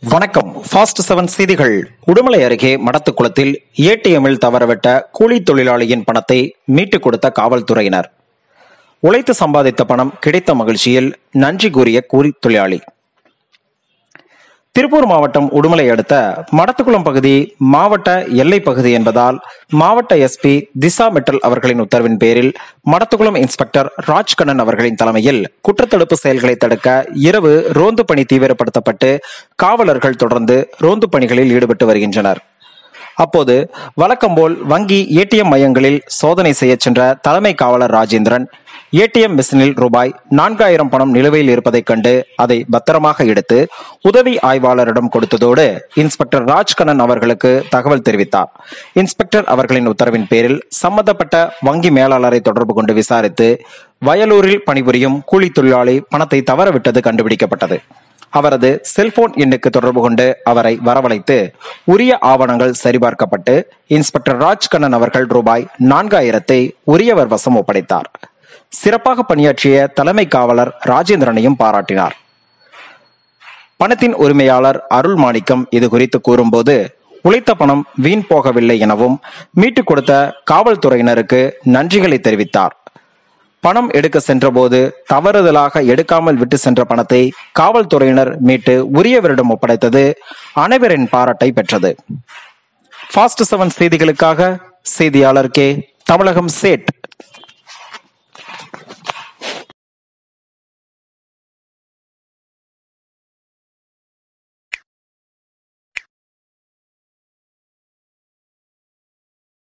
வணக்கம் fast seven செய்திகள் உடுமலை அருகே மடத்துக்குளத்தில் ஏடிஎம்மில் தவறவிட்ட கூலி தொழிலாளியின் பணத்தை மீட்டுக் கொடுத்த காவல்துறையினர் உழைத்து சம்பாதித்த பணம் கிடைத்த மகிழ்ச்சியில் நன்றி கூறிய கூலி தொழிலாளி திருப்பூர் மாவட்டம் உடுமலை அடுத்த மடத்துக்குளம் பகுதி மாவட்ட எல்லை பகுதி என்பதால் மாவட்ட எஸ்பி திசா மெட்டல் அவர்களின் உத்தரவின் பேரில் மடத்துக்குளம் இன்ஸ்பெக்டர் ராஜ்கண்ணன் அவர்களின் தலைமையில் குற்றத்தடுப்பு செயல்களை தடுக்க இரவு ரோந்து பணி தீவிரப்படுத்தப்பட்டு காவலர்கள் தொடர்ந்து ரோந்து பணிகளில் ஈடுபட்டு வருகின்றனர் அப்போது வழக்கம்போல் வங்கி ஏடிஎம் மையங்களில் சோதனை செய்ய சென்ற தலைமை காவலர் ராஜேந்திரன் ஏடிஎம் மிஷினில் ரூபாய் நான்காயிரம் பணம் நிலுவையில் இருப்பதைக் கண்டு அதை பத்திரமாக எடுத்து உதவி ஆய்வாளரிடம் கொடுத்ததோடு இன்ஸ்பெக்டர் ராஜ்கண்ணன் அவர்களுக்கு தகவல் தெரிவித்தார் இன்ஸ்பெக்டர் அவர்களின் உத்தரவின் பேரில் சம்பந்தப்பட்ட வங்கி மேலாளரை தொடர்பு கொண்டு விசாரித்து வயலூரில் பணிபுரியும் கூலி தொழிலாளி பணத்தை தவறவிட்டது கண்டுபிடிக்கப்பட்டது அவரது செல்போன் எண்ணுக்கு தொடர்பு கொண்டு அவரை வரவழைத்து உரிய ஆவணங்கள் சரிபார்க்கப்பட்டு இன்ஸ்பெக்டர் ராஜ்கண்ணன் அவர்கள் ரூபாய் நான்காயிரத்தை உரியவர் வசம் ஒப்படைத்தார் சிறப்பாக பணியாற்றிய தலைமை காவலர் ராஜேந்திரனையும் பாராட்டினார் பணத்தின் உரிமையாளர் அருள் மாணிக்கம் இது குறித்து கூறும்போது உழைத்த பணம் வீண் போகவில்லை எனவும் மீட்டுக் கொடுத்த காவல்துறையினருக்கு நன்றிகளை தெரிவித்தார் பணம் எடுக்க சென்றபோது தவறுதலாக எடுக்காமல் விட்டு சென்ற பணத்தை காவல்துறையினர் மீட்டு உரியவரிடம் ஒப்படைத்தது அனைவரின் பாராட்டை பெற்றது ஃபாஸ்ட் செவன் செய்திகளுக்காக செய்தியாளர் கே தமிழகம் சேட்